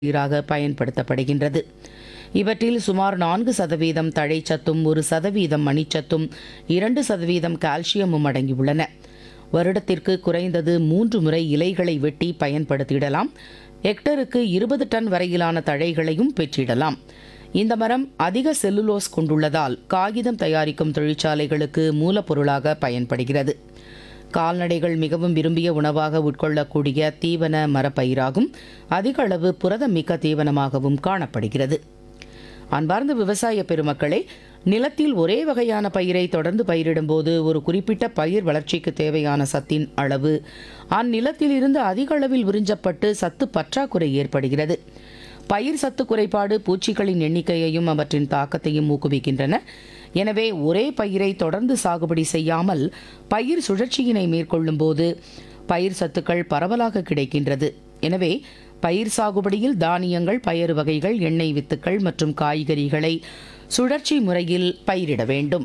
நீராக பயன்படுத்தப்படுகின்றது இவற்றில் சுமார் நான்கு சதவீதம் தழைச்சத்தும் ஒரு சதவீதம் மணிச்சத்தும் இரண்டு சதவீதம் கால்சியமும் அடங்கியுள்ளன வருடத்திற்கு குறைந்தது மூன்று முறை இலைகளை வெட்டி பயன்படுத்திடலாம் ஹெக்டருக்கு இருபது டன் வரையிலான தழைகளையும் பெற்றிடலாம் இந்த மரம் அதிக செல்லுலோஸ் கொண்டுள்ளதால் காகிதம் தயாரிக்கும் தொழிற்சாலைகளுக்கு மூலப்பொருளாக பயன்படுகிறது கால்நடைகள் மிகவும் விரும்பிய உணவாக உட்கொள்ளக்கூடிய தீவன மரப்பயிராகும் அதிக அளவு புரதமிக்க தீவனமாகவும் காணப்படுகிறது அன்பார்ந்த விவசாய பெருமக்களே நிலத்தில் ஒரே வகையான பயிரை தொடர்ந்து பயிரிடும்போது ஒரு குறிப்பிட்ட பயிர் வளர்ச்சிக்கு தேவையான சத்தின் அளவு அந்நிலத்திலிருந்து அதிக அளவில் உறிஞ்சப்பட்டு சத்து பற்றாக்குறை ஏற்படுகிறது பயிர் சத்து குறைபாடு பூச்சிகளின் எண்ணிக்கையையும் அவற்றின் தாக்கத்தையும் ஊக்குவிக்கின்றன எனவே ஒரே பயிரை தொடர்ந்து சாகுபடி செய்யாமல் பயிர் சுழற்சியினை மேற்கொள்ளும் போது பயிர் சத்துக்கள் பரவலாக கிடைக்கின்றது எனவே பயிர் சாகுபடியில் தானியங்கள் பயறு வகைகள் எண்ணெய் வித்துக்கள் மற்றும் காய்கறிகளை சுழற்சி முறையில் பயிரிட வேண்டும்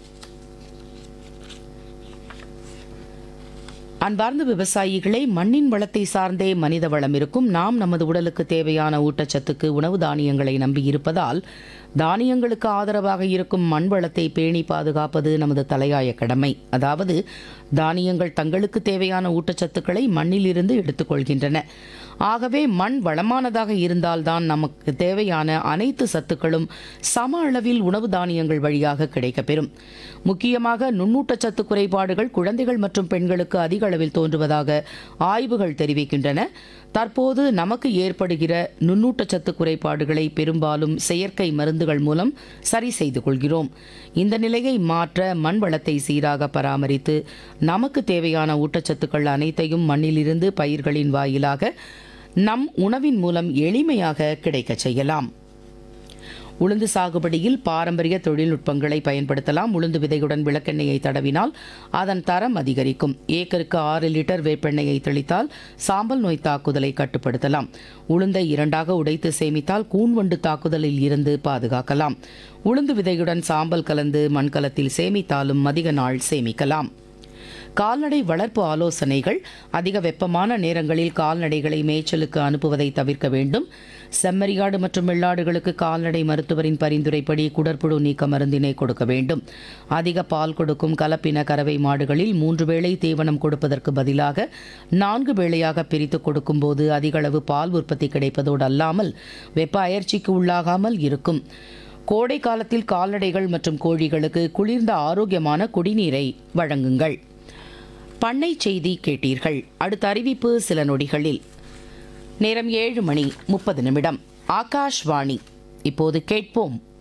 அன்பார்ந்த விவசாயிகளே மண்ணின் வளத்தை சார்ந்தே மனித வளம் இருக்கும் நாம் நமது உடலுக்கு தேவையான ஊட்டச்சத்துக்கு உணவு தானியங்களை நம்பி இருப்பதால் தானியங்களுக்கு ஆதரவாக இருக்கும் மண் வளத்தை பேணி பாதுகாப்பது நமது தலையாய கடமை அதாவது தானியங்கள் தங்களுக்கு தேவையான ஊட்டச்சத்துக்களை மண்ணிலிருந்து எடுத்துக்கொள்கின்றன ஆகவே மண் வளமானதாக இருந்தால்தான் நமக்கு தேவையான அனைத்து சத்துக்களும் சம அளவில் உணவு தானியங்கள் வழியாக கிடைக்கப்பெறும் முக்கியமாக நுண்ணூட்டச்சத்து குறைபாடுகள் குழந்தைகள் மற்றும் பெண்களுக்கு அதிக அளவில் தோன்றுவதாக ஆய்வுகள் தெரிவிக்கின்றன தற்போது நமக்கு ஏற்படுகிற நுண்ணூட்டச்சத்து குறைபாடுகளை பெரும்பாலும் செயற்கை மருந்துகள் மூலம் சரி செய்து கொள்கிறோம் இந்த நிலையை மாற்ற மண் வளத்தை சீராக பராமரித்து நமக்கு தேவையான ஊட்டச்சத்துக்கள் அனைத்தையும் மண்ணிலிருந்து பயிர்களின் வாயிலாக நம் உணவின் மூலம் எளிமையாக கிடைக்கச் செய்யலாம் உளுந்து சாகுபடியில் பாரம்பரிய தொழில்நுட்பங்களை பயன்படுத்தலாம் உளுந்து விதையுடன் விளக்கெண்ணெயை தடவினால் அதன் தரம் அதிகரிக்கும் ஏக்கருக்கு ஆறு லிட்டர் வேப்பெண்ணெயை தெளித்தால் சாம்பல் நோய் தாக்குதலை கட்டுப்படுத்தலாம் உளுந்தை இரண்டாக உடைத்து சேமித்தால் கூன்வண்டு தாக்குதலில் இருந்து பாதுகாக்கலாம் உளுந்து விதையுடன் சாம்பல் கலந்து மண்கலத்தில் சேமித்தாலும் அதிக நாள் சேமிக்கலாம் கால்நடை வளர்ப்பு ஆலோசனைகள் அதிக வெப்பமான நேரங்களில் கால்நடைகளை மேய்ச்சலுக்கு அனுப்புவதை தவிர்க்க வேண்டும் செம்மறியாடு மற்றும் வெள்ளாடுகளுக்கு கால்நடை மருத்துவரின் பரிந்துரைப்படி குடற்புழு நீக்க மருந்தினை கொடுக்க வேண்டும் அதிக பால் கொடுக்கும் கலப்பின கறவை மாடுகளில் மூன்று வேளை தீவனம் கொடுப்பதற்கு பதிலாக நான்கு வேளையாக பிரித்து கொடுக்கும்போது அதிக அளவு பால் உற்பத்தி கிடைப்பதோடு அல்லாமல் வெப்ப அயற்சிக்கு உள்ளாகாமல் இருக்கும் கோடை காலத்தில் கால்நடைகள் மற்றும் கோழிகளுக்கு குளிர்ந்த ஆரோக்கியமான குடிநீரை வழங்குங்கள் பண்ணை செய்தி கேட்டீர்கள் அடுத்த அறிவிப்பு சில நொடிகளில் நேரம் ஏழு மணி முப்பது நிமிடம் ஆகாஷ்வாணி இப்போது கேட்போம்